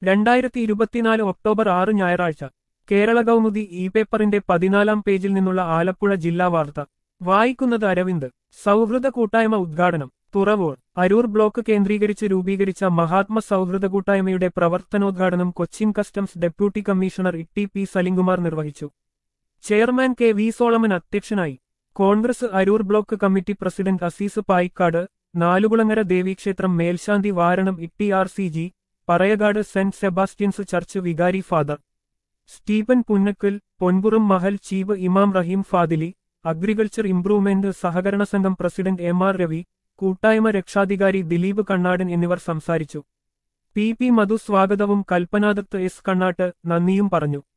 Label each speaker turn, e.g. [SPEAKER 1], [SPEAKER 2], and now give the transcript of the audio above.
[SPEAKER 1] രണ്ടായിരത്തി ഇരുപത്തിനാല് ഒക്ടോബർ ആറ് ഞായറാഴ്ച കേരള കൗമുദി ഇ പേപ്പറിന്റെ പതിനാലാം പേജിൽ നിന്നുള്ള ആലപ്പുഴ ജില്ലാ വാർത്ത വായിക്കുന്നത് അരവിന്ദ് സൗഹൃദ കൂട്ടായ്മ ഉദ്ഘാടനം തുറവൂർ അരൂർ ബ്ലോക്ക് കേന്ദ്രീകരിച്ച് രൂപീകരിച്ച മഹാത്മ സൗഹൃദ കൂട്ടായ്മയുടെ പ്രവർത്തനോദ്ഘാടനം Cochin customs deputy commissioner E T P Salimkumar നിർവഹിച്ചു ചെയർമാൻ കെ വി സോളമൻ അധ്യക്ഷനായി Congress Aroor block committee president Azeez Payikkad Nalukulangara ദേവീക്ഷേത്രം മേൽശാന്തി Varanam Itty R C G Parayakad saint Sebastian's church വികാരി ഫാദർ സ്റ്റീഫൻ പുന്നക്കൽ പൊൻപുറം മഹൽ ചീഫ് ഇമാം റഹീം ഫാദിലി അഗ്രികൾച്ചർ ഇംപ്രൂവ്മെന്റ് സഹകരണ സംഘം പ്രസിഡന്റ് എം ആർ രവി കൂട്ടായ്മ രക്ഷാധികാരി ദിലീപ് കണ്ണാടൻ എന്നിവർ സംസാരിച്ചു പി പി മധു സ്വാഗതവും കൽപ്പനാദത്ത് എസ് കണ്ണാട്ട് നന്ദിയും പറഞ്ഞു